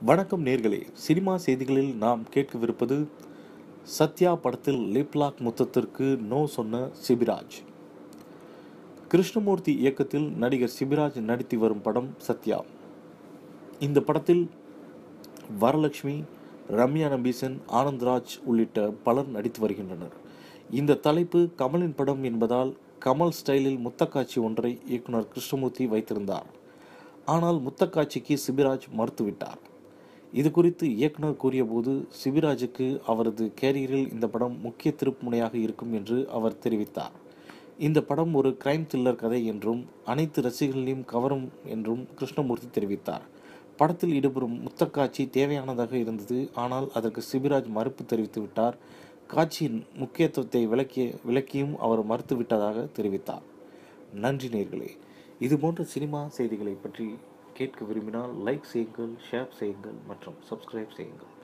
வணக்கம் நேர்களே சினிமா செய்திகளில் நாம் கேட்கவிருப்பது சத்யா படத்தில் லிப்லாக் முத்தத்திற்கு நோ சொன்ன சிபிராஜ் கிருஷ்ணமூர்த்தி இயக்கத்தில் நடிகர் சிபிராஜ் நடித்து வரும் படம் சத்யா இந்த படத்தில் வரலட்சுமி ரம்யா நம்பீசன் ஆனந்த்ராஜ் உள்ளிட்ட பலர் நடித்து வருகின்றனர் இந்த தலைப்பு கமலின் படம் என்பதால் கமல் ஸ்டைலில் முத்தக்காட்சி ஒன்றை இயக்குனர் கிருஷ்ணமூர்த்தி வைத்திருந்தார் ஆனால் முத்தக்காட்சிக்கு சிபிராஜ் மறுத்துவிட்டார் இது குறித்து இயக்குனர் கூறியபோது சிபிராஜுக்கு அவரது கேரியரில் இந்த படம் முக்கிய திருப்புமுனையாக இருக்கும் என்று அவர் தெரிவித்தார் இந்த படம் ஒரு கிரைம் த்ரில்லர் கதை என்றும் அனைத்து ரசிகர்களையும் கவரும் என்றும் கிருஷ்ணமூர்த்தி தெரிவித்தார் படத்தில் ஈடுபடும் முத்தக்காட்சி தேவையானதாக இருந்தது ஆனால் அதற்கு சிபிராஜ் மறுப்பு தெரிவித்து விட்டார் காட்சியின் முக்கியத்துவத்தை விளக்கிய விளக்கியும் அவர் மறுத்துவிட்டதாக தெரிவித்தார் நன்றி நேர்களே இதுபோன்ற சினிமா செய்திகளை பற்றி கேட்க விரும்பினால் லைக் செய்யுங்கள் ஷேர் செய்யுங்கள் மற்றும் சப்ஸ்கிரைப் செய்யுங்கள்